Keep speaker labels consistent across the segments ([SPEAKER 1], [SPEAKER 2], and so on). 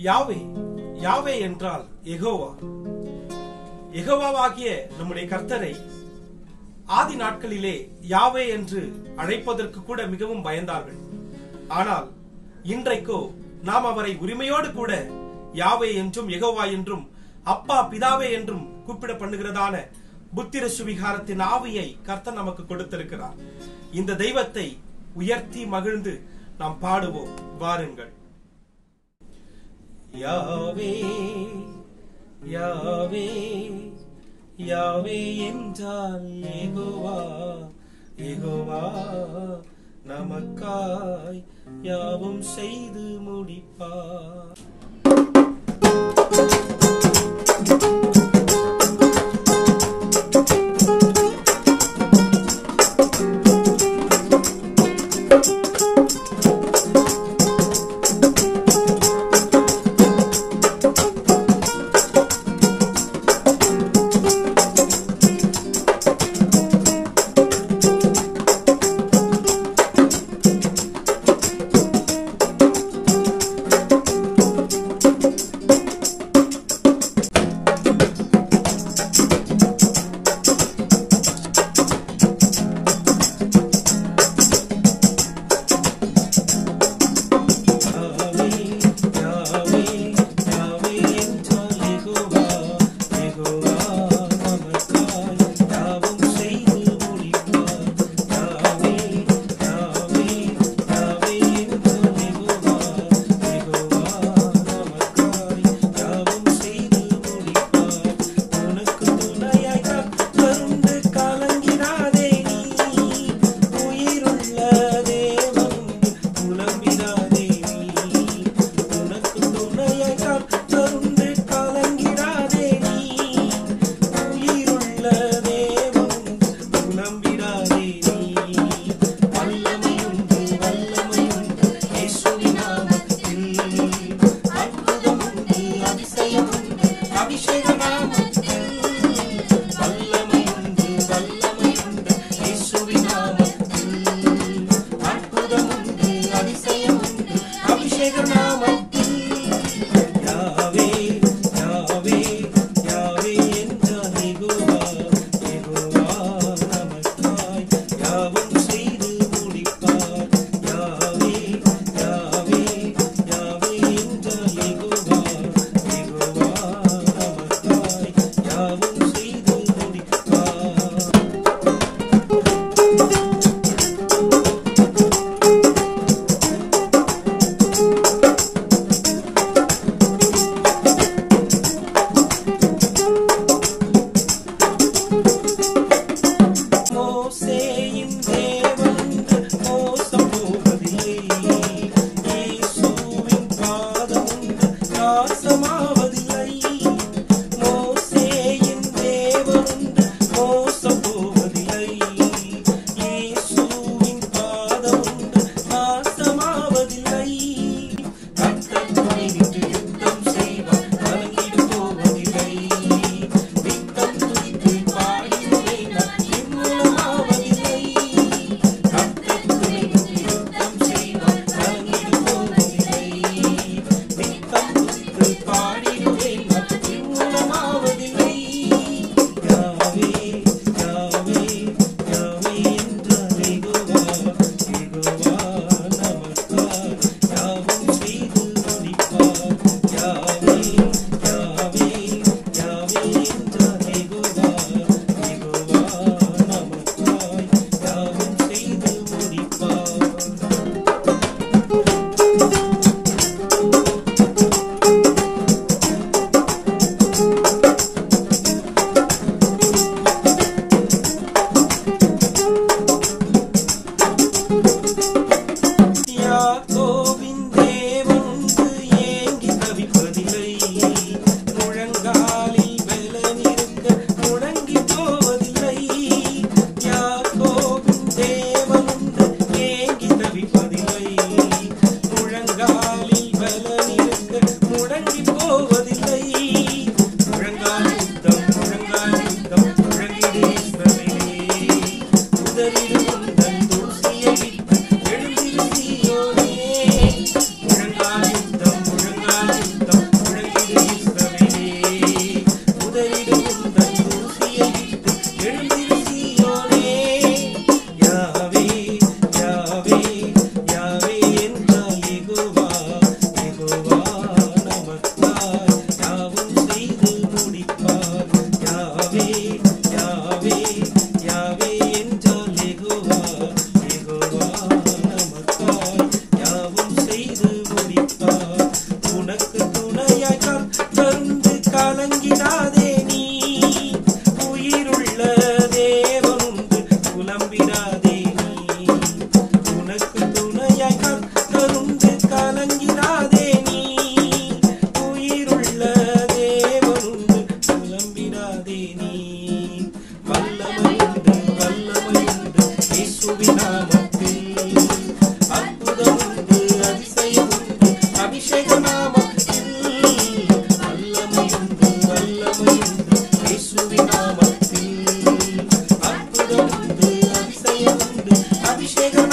[SPEAKER 1] யாவே யாவே என்றால் எகோவா எகோவாவாகிய நம்முடைய கர்த்தரை ஆதி நாட்களிலே யாவே என்று அழைப்பதற்கு கூட மிகவும் பயந்தார்கள் ஆனால் இன்றைக்கோ நாம் அவரை உரிமையோடு கூட யாவே என்றும் எகோவா என்றும் அப்பா பிதாவே என்றும் கூப்பிட பண்ணுகிறதான புத்திர சுவிகாரத்தின் ஆவியை கர்த்தர் நமக்கு கொடுத்திருக்கிறார் இந்த தெய்வத்தை உயர்த்தி மகிழ்ந்து நாம் பாடுவோம் வாருங்கள் யாவே யாவே யாவே என்றால் ஏகோவா ஏகோவா நமக்காய் யாவும் செய்து முடிப்பார் யாவே யாவே யாவே என்றால் யெகோவா யெகோவா நமக்காய் யாவும் செய்து முடிப்பார் யாவே யாவே யாவே என்றால் யெகோவா யெகோவா நமக்காய் யாவும் செய்து முடிப்பார் உனக்கு துணையாய் கருந்து கலங்கினாதே நீ உயிருள்ள தேவன் புலம்பிடாதே நீ உனக்கு துணையாய் கருந்து கலங்கிடாதே நீ உயிருள்ள தேவன் புலம்பிடாதே நீ வல்லமையுண்டு வல்லமையுண்டு இயேசுவின் நாமத்தில் அற்புதமுண்டு அதிசயமுண்டு அபிஷேக நாமத்தில் வல்லமையுண்டு வல்லமையுண்டு இயேசுவின் நாமத்தில் அற்புதமுண்டு அதிசயமுண்டு அபிஷேக நாமத்தில் யாவே யாவே யாவே என்றால் யெகோவா யெகோவா நமக்காய் யாவும் செய்து முடிப்பார் யாவே யாவே யாவே என்றால் யெகோவா யெகோவா நமக்காய் யாவும் செய்து முடிப்பார்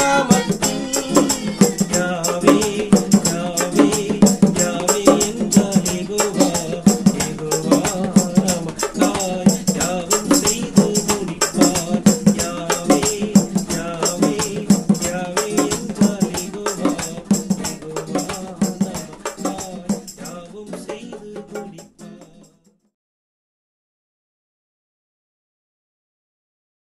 [SPEAKER 1] நாம